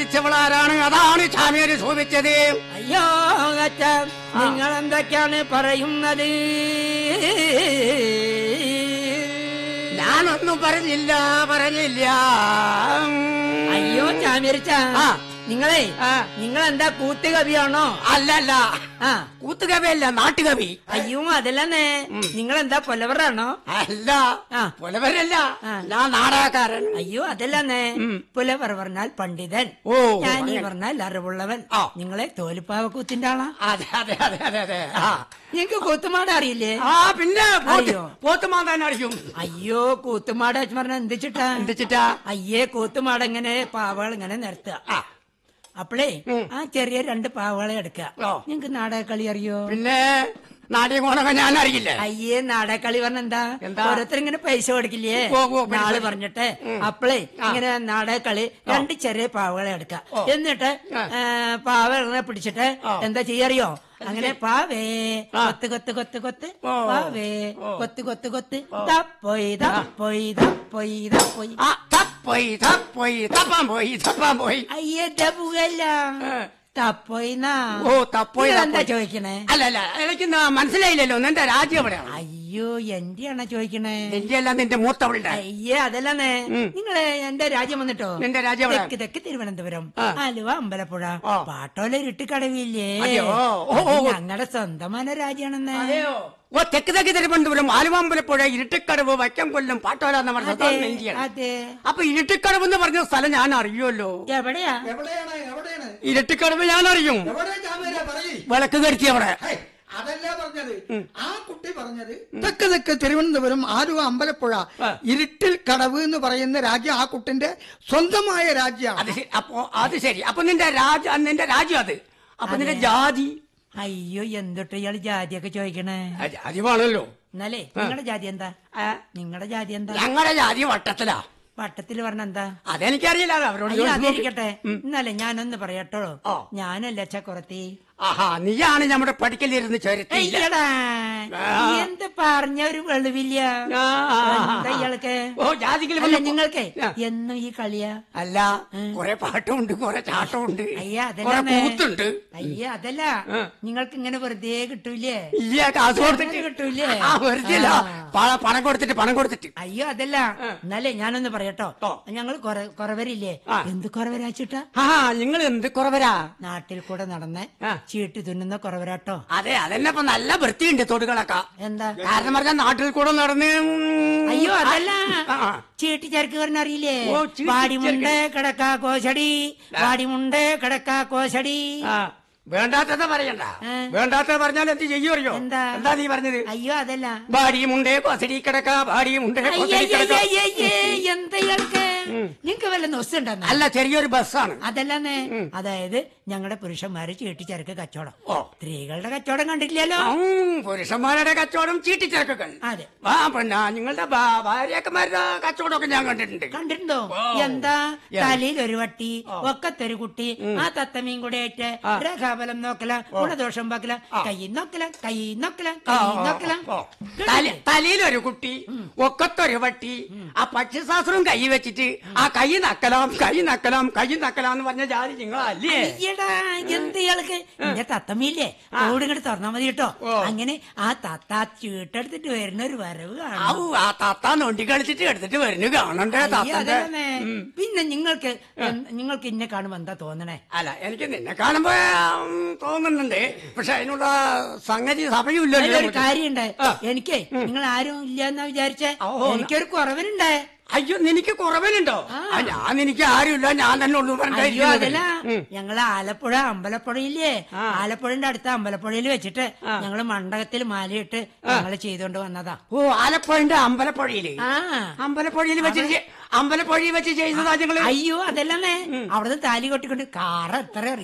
മരിച്ചവളാരാണ് അതാണ് ചാമിയാര് ശോഭിച്ചത് അയ്യോ അച്ഛ നിങ്ങൾ എന്തൊക്കെയാണ് പറയുന്നത് ഞാനൊന്നും പറഞ്ഞില്ല പറഞ്ഞില്ല അയ്യോ ചാമിരിച്ച ആ. നിങ്ങളെ ആ. നിങ്ങൾ എന്താ കൂത്തുകവിയാണോ അല്ലല്ല ആ കൂത്തുകവിയല്ല നാട്ടുകവി അയ്യോ അതല്ലെന്നേ നിങ്ങൾ എന്താ പൊലവറാണോ അല്ല ആ. പുലവരല്ല ആ. ഞാൻ നാടകക്കാരൻ അയ്യോ അതല്ലെന്നേ പുലവർ പറഞ്ഞാൽ പണ്ഡിതൻ ഓ, ഞാനീ അങ്ങനെ. പറഞ്ഞാൽ അറിവുള്ളവൻ ആ. നിങ്ങളെ തോലിപ്പാവ കൂത്തിന്റെ ആളാ അതെ അതെ അതെ അതെ അതെ ആ നിങ്ങക്ക് കൂത്തുമാട് അറിയില്ലേ ആ പിന്നെ പോത്ത് അറിയോ? പോത്തുമാതാൻ അറിയും അയ്യോ കൂത്തുമാട് പറഞ്ഞ എന്തിച്ചിട്ടാ എന്തിച്ചിട്ടാ അയ്യേ കൂത്തുമാട് ഇങ്ങനെ പാവകൾ ഇങ്ങനെ നിരത്തുക ആ അപ്പളേ ഉം. ആ ചെറിയ രണ്ട് പാവകളെ എടുക്കുക ഓ. നിങ്ങക്ക് നാടകക്കളി അറിയോ പിന്നെ നാടകം കോണൊക്കെ ഞാൻ അറിയില്ലേ അയ്യേ നാടകക്കളി പറഞ്ഞ എന്താ എന്താ? ഓരോരുത്തർ ഇങ്ങനെ പൈസ കൊടുക്കില്ലേ ഓ, ഓ, പൈസ. നാള് പറഞ്ഞിട്ട് അപ്പളേ ഇങ്ങനെ നാടകക്കളി രണ്ട് ചെറിയ പാവകളെ എടുക്കുക എന്നിട്ട് ഏ, പാവകളെ പിടിച്ചിട്ട് എന്താ ചെയ്യറിയോ അങ്ങനെ പാവേ കൊത്ത് കൊത്ത് കൊത്ത് കൊത്ത് ഓ. പാവേ കൊത്ത് കൊത്ത് കൊത്ത് തപ്പോയി തപ്പോയി തപ്പോയി തപ്പോയി ആ തപ്പോയി തപ്പോയി തപ്പാൻ പോയി തപ്പാൻ പോയി അയ്യേ ഡബുകല്ല തപ്പോയിന്നാ ഓ തപ്പോയി എന്താ തപ്പോയി. ചോദിക്കണേ അല്ല അല്ല എനിക്ക് ന- മനസ്സിലായില്ലല്ലോ നിന്റെ രാജ്യം എവിടെയാണ് അയ്യോ എന്റെയാണോ ചോദിക്കണേ നിന്റെ അല്ല നിന്റെ മൂത്തവളുടെ അയ്യേ അതല്ലെന്നേ നിങ്ങള് എന്റെ രാജ്യം വന്നിട്ടോ നിന്റെ രാജ്യം എവിടെ? തെക്ക് തെക്ക് തിരുവനന്തപുരം ആ. ആലുവ അമ്പലപ്പുഴ ആ. പാട്ടോല ഇരുട്ടിക്കടവില്ലേ അതെയോ? ഓ, ഓ, ഓ. ഞങ്ങളുടെ സ്വന്തமான രാജ്യാണെന്ന് ഓ തെക്ക് തെക്ക് തിരുവനന്തപുരം ആലുവാമ്പലപ്പുഴ ഇരുട്ടിക്കടവ് വൈക്കം കൊല്ലം പാട്ടോല എന്ന് പറഞ്ഞ അതെ സ്ഥലം ഇന്ത്യയാണ് അതെ അപ്പൊ ഇരുട്ടിക്കടവ് എന്ന് പറഞ്ഞ സ്ഥലം ഞാൻ അറിയുമല്ലോ എവിടെയാ എവിടെയാണ് എവിടെയാണ് ഇരുട്ടിക്കടവ് ഞാൻ അറിയും എവിടെ ചാമേര പറയ് വിളക്ക് കരുത്തി അവിടെ ഹേയ്, അതല്ല പറഞ്ഞത് ആ കുട്ടി പറഞ്ഞത് തെക്ക് തെക്ക് തിരുവനന്തപുരം ആലുവ അമ്പലപ്പുഴ ഇരുട്ടിൽ കടവ് എന്ന് പറയുന്ന രാജ്യം ആ കുട്ടിന്റെ സ്വന്തമായ അത് രാജ്യമാണ് ശരി അപ്പൊ അത് ശരി അപ്പൊ നിന്റെ രാജ നിന്റെ രാജ്യം അത് അപ്പൊ നിന്റെ ജാതി അയ്യോ എന്തൊട്ട് ഇയാള് ജാതിയൊക്കെ ചോദിക്കണേ ആ, ജാതി വേണമല്ലോ എന്നാലേ നിങ്ങളുടെ ജാതി എന്താ നിങ്ങളുടെ ജാതി എന്താ ഞങ്ങളുടെ ജാതി വട്ടത്തിലാ വട്ടത്തിൽ പറഞ്ഞ എന്താ അതെനിക്കറിയില്ല അത് അവരോട് അയ്യോ ചോദിച്ച് നോക്ക്. അതിരിക്കട്ടെ ഇന്നലെ ഞാനൊന്ന് പറയട്ടോ ആ. ഞാനല്ല ചക്കുറത്തി ആഹാ നീയാണ് നമ്മുടെ പഠിക്കലിരുന്ന് ചേർത്തില്ല അയ്യടാ ആ. എന്ത് പറഞ്ഞ ഒരു വെളിവില്ല ആ, ആ, ആ. എന്താ ഇയാൾക്ക് ഓ ജാതികൾ അല്ല നിങ്ങൾക്ക് ആ. എന്നും ഈ കളിയാ അല്ല കുറെ പാട്ടുമുണ്ട് കുറെ ചാട്ടമുണ്ട് അയ്യ കുറെ അതല്ല കൂത്തുണ്ട് അയ്യ അതല്ല നിങ്ങൾക്ക് ഇങ്ങനെ വെറുതെ കിട്ടൂലേ ഇല്ല കാശ് കൊടുത്തിട്ട് കിട്ടൂലേ? ആ വെറുതെ ഇല്ല. ആ. പ- പണം കൊടുത്തിട്ട് പണം കൊടുത്തിട്ട് അയ്യോ അതല്ല എന്നാലേ ഞാനൊന്ന് പറയട്ടോ ഓ. ഞങ്ങൾ കുറവരില്ലേ ആ. എന്ത് കുറവരാച്ചിട്ടാ ആ നിങ്ങൾ എന്ത് കുറവരാ നാട്ടിൽ കൂടെ നടന്ന് ആ. ചീട്ട് തുന്നുന്ന കുറവരാട്ടോ അതെ അതന്നെ ഇപ്പൊ നല്ല വൃത്തിയുണ്ട് തൊടുകളൊക്കെ എന്താ കാരണം പറഞ്ഞാൽ നാട്ടിൽ കൂടെ നടന്ന് ഉം, അയ്യോ അതല്ല ആ, ആ. ചീട്ടി ചരക്കുകാരൻ അറിയില്ലേ ഓ, ചീട്ടി വാടിമുണ്ട് കിടക്കാ കോശടി വാടിമുണ്ട് കിടക്കാ കോശടി ആ, വേണ്ടാത്തത് പറയണ്ട ഏ. വേണ്ടാത്തത് പറഞ്ഞാൽ എന്ത് ചെയ്യും അറിയോ എന്താ? എന്താ നീ പറഞ്ഞത് അയ്യോ അതല്ല ഭാര്യയുമുണ്ടേ കൊസടി കിടക്ക ഭാര്യയുമുണ്ടേ കൊസടി കിടക്ക അയ്യയ്യയ്യയ്യേ, എന്താ ഇയാൾക്ക് നിങ്ങക്ക് വല്ല നൊസുണ്ടെന്ന അല്ല ചെറിയൊരു ബസ്സാണ് അതല്ലെന്നേ അതായത് ഞങ്ങളുടെ പുരുഷന്മാര് ചീട്ടിച്ചരക്ക് കച്ചവടം ഓ. സ്ത്രീകളുടെ കച്ചവടം കണ്ടിട്ടില്ലല്ലോ ഉം, പുരുഷന്മാരുടെ കച്ചവടം ചീട്ടിച്ചേർക്കുകൾ അതെ ആ പിന്നെ നിങ്ങളുടെ ഭാ- ഭാര്യക്കന്മാരുടെ കച്ചവടമൊക്കെ ഞാൻ കണ്ടിട്ടുണ്ട് കണ്ടിട്ടുണ്ടോ എന്താ തലയിൽ ഒരു വട്ടി ഒക്കത്തൊരു കുട്ടി ആ തത്തമീൻ കൂടെ ആയിട്ട് രേഖാബലം നോക്കല ഗുണദോഷം പാക്കല കൈ നോക്കല കൈ നോക്കല കൈ നോക്കല ഓ. തല- തലയിലൊരു കുട്ടി ഒക്കത്തൊരു വട്ടി ആ പക്ഷിശാസ്ത്രവും കൈ വെച്ചിട്ട് ആ കൈ നക്കലാം കൈ നക്കലാം കൈ നക്കലാം എന്ന് പറഞ്ഞ ജാതി നിങ്ങളല്ലേ അയ്യടാ എന്ത് ഇയാൾക്ക് എന്റെ തത്തമ്മയില്ലേ ഓടിങ്ങോട്ട് തുറന്നാ മതി കേട്ടോ അങ്ങനെ ആ തത്ത ചീട്ടെടുത്തിട്ട് വരുന്ന ഒരു വരവ് കാണാം ഔ ആ താത്ത നൊണ്ടി കളിച്ചിട്ട് എടുത്തിട്ട് വരുന്നു കാണണ്ടേ അയ്യ, താത്തന്റെ അതല്ലേ. പിന്നെ നിങ്ങൾക്ക് എന്ത്- നിങ്ങൾക്ക് ഇന്നെ കാണുമ്പോ എന്താ തോന്നണേ അല്ല എനിക്ക് നിന്നെ കാണുമ്പോ ഉം, തോന്നുന്നുണ്ട് പക്ഷെ അതിനുള്ള സംഗതി സഭയുമില്ലല്ലോ അതിലൊരു നമുക്ക്. കാര്യണ്ട് ആ. എനിക്ക് നിങ്ങൾ ആരും ഇല്ല എന്നാ വിചാരിച്ചേ ഓ, എനിക്കൊരു കുറവനുണ്ടേ അയ്യോ നിനക്ക് കുറവിനുണ്ടോ ആ, ഞാൻ എനിക്ക് ആരുമില്ല ഞാൻ തന്നെ ഉള്ളൂ അയ്യോ അതല്ല പറഞ്ഞിരിക്കുന്നത്. ഞങ്ങള് ആലപ്പുഴ അമ്പലപ്പുഴയില്ലേ ആലപ്പുഴന്റെ അടുത്ത അമ്പലപ്പുഴയിൽ വെച്ചിട്ട് ഞങ്ങള് മണ്ഡപത്തിൽ മാലയിട്ട് ഞങ്ങള് ചെയ്തോണ്ട് വന്നതാ ഓ ആലപ്പുഴന്റെ അമ്പലപ്പുഴയില് ആ അമ്പലപ്പുഴയിൽ വെച്ചിട്ട് അമ്പലപ്പുഴയിൽ വെച്ച് ചെയ്തതാ ഞങ്ങള് അയ്യോ അതല്ലേ അവിടുന്ന് താലി കൊട്ടിക്കൊണ്ട് കാറ് എത്ര